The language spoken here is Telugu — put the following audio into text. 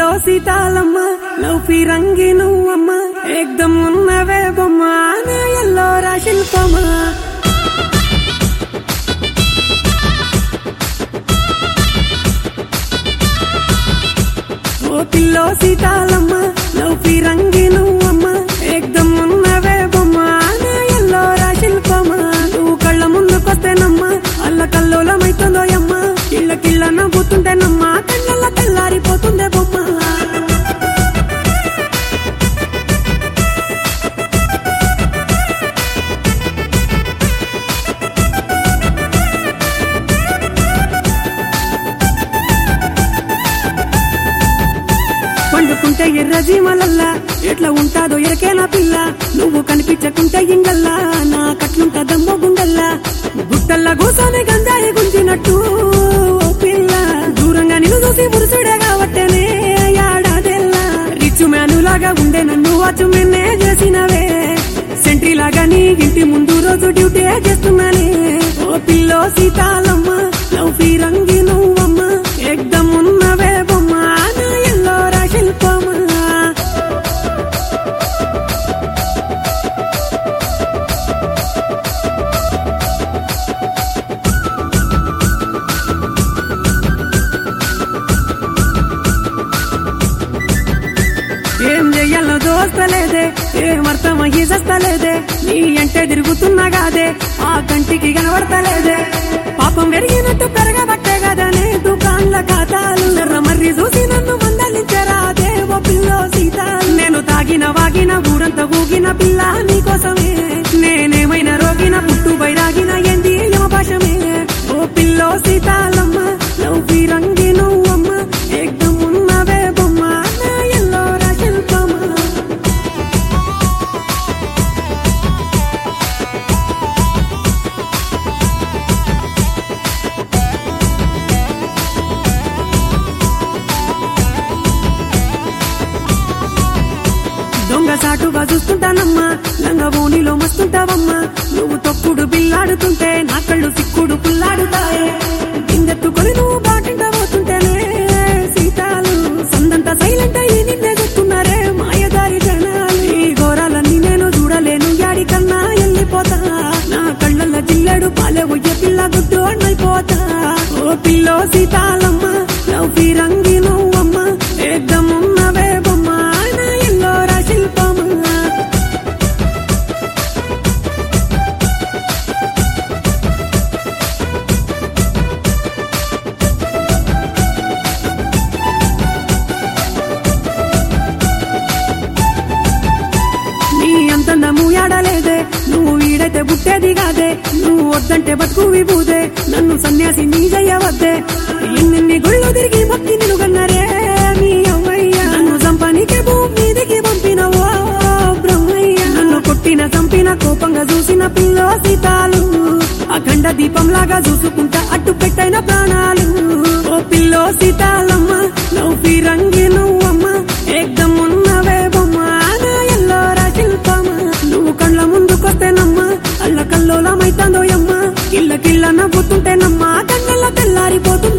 పిల్లో సీతాలమ్మ లవ్ ఫిరంగి నువ్వమ్మ ఏకదం ఉన్నవే బొమ్మ నా ఎల్లోరా శిల్పమా ఓ పిల్లో సీతాలమ్మ లవ్ ఫిరంగి నువ్వమ్మ ఏకదం ఉన్నవే బొమ్మ నా ఎల్లోరా శిల్పమా నువ్వు కళ్ళ ముందుకొస్తేనమ్మ అల్ల కల్లోలమైతుందో అమ్మ కిళ్ళ కిళ్ళ నవ్వుతుంటేనమ్మ కళ్ళ తెల్లారిపోతుందే బొమ్మ పండుకుంటే ఎర్ర జీమలల్లా ఎట్లా ఉంటాదో ఎరకేనా పిల్ల నువ్వు కనిపించకుంటే ఇంగల్లా నా కట్లుంటదమ్మో గుండల్లా గుట్టల్లా కూసోని గంజాయి గుంజినట్టు ఓ పిల్ల దూరంగా నిన్ను చూసి మురుసుడే కాబట్టేనే యాడాదెల్లా రిచ్ మ్యానులాగా ఉండే నన్ను వాచు మెన్నే చేసినవే సెంట్రీ లాగా నీ ఇంటి ముందు రోజు డ్యూటీ చేస్తున్నానే ఓ పిల్లో సీతాలమ్మ లవ్ ఫిరంగి నువ్వమ్మ ఎగ్దం ఉన్నవే బొమ్మ నా ఎల్లోరా శిల్పమా ఏం చెయ్యాలో దోస్తలేదే ఏం అర్థమయ్యి చస్తలేదే నీ అంటే తిరుగుతున్నా కాదే ఆ కంటికి కనబడతలేదే పాపం పెరిగినట్టు పెరగబట్టే కదనే దుకాన్ల ఖాతాలు ఎర్ర మర్రి చూసి నన్ను మందలించరాదే ఓ పిల్లో సీత నేను తాగిన వాగిన ఊరంతా ఊగిన పిల్ల నీకోసమే నేనేమైనా రోగిన పుట్టు బైరాగిన ఏంది యమపాశమే ఓ పిల్లో సీతాలమ్మ లవ్ రంగి నువ్వమ్మ ఏకదం ఉన్నవే బొమ్మ నా ఎల్లోరా శిల్పమా దొంగ సాటుగా చూస్తుంటానమ్మా లంగ ఓణిలో మస్తుంటావమ్మా నువ్వు తొక్కుడు బిల్లాడుతుంటే నా కళ్ళు సిక్కుడు పుల్లాడుతాయే గిందెత్తుకొని నువ్వు బాటింట పోతుంటేనే సీతాలు సందంతా సైలెంట్ అయ్యి నిన్నే చెప్తున్నారే మాయదారి జనాలు ఈ ఘోరాలన్నీ నేను చూడలేను యాడికన్నా వెళ్ళిపోతా నా కళ్ళల్ల జిల్లెడు పాలే ఒయ్య పిల్ల గుడ్డు అన్నైపోతా ఓ పిల్లో సీతాలమ్మ లవ్ ఫిరంగి నువ్వమ్మ ఏకదమున్నవే బొమ్మ నా ఎల్లోరా శిల్పమా నీ అంతనము యాడలేదే నువ్వు వీడైతే పుట్టేది కాదే నువ్వు వద్దంటే బతుకు విభూదే నన్ను సన్యాసి నీ చెయ్యవద్దే ఎన్నెన్ని గుళ్ళు తిరిగి భక్తి నిన్ను గన్నరే నీ అవ్వయ్య నన్ను చంపనికే భూమి మీదికి పంపినవో బ్రహ్మయ్య నన్ను కొట్టిన చంపిన కోపంగా చూసిన పిల్లో సీతాలు అఖండ దీపంలాగా చూసుకుంటా అట్టు పెట్టైన ప్రాణాలు ఓ పిల్లో సీతాలమ్మ లవ్ ఫిరంగి నువ్వమ్మ ఏకదం ఉన్నవే బొమ్మ నా ఎల్లోరా శిల్పమా నువ్వు కళ్ళ ముందుకొస్తేనమ్మా అల్ల కల్లోలమైతాందో అమ్మ కిల్ల కిల్ల నవ్వుతుంటేనమ్మా కళ్ళ తెల్లారిపోతుంది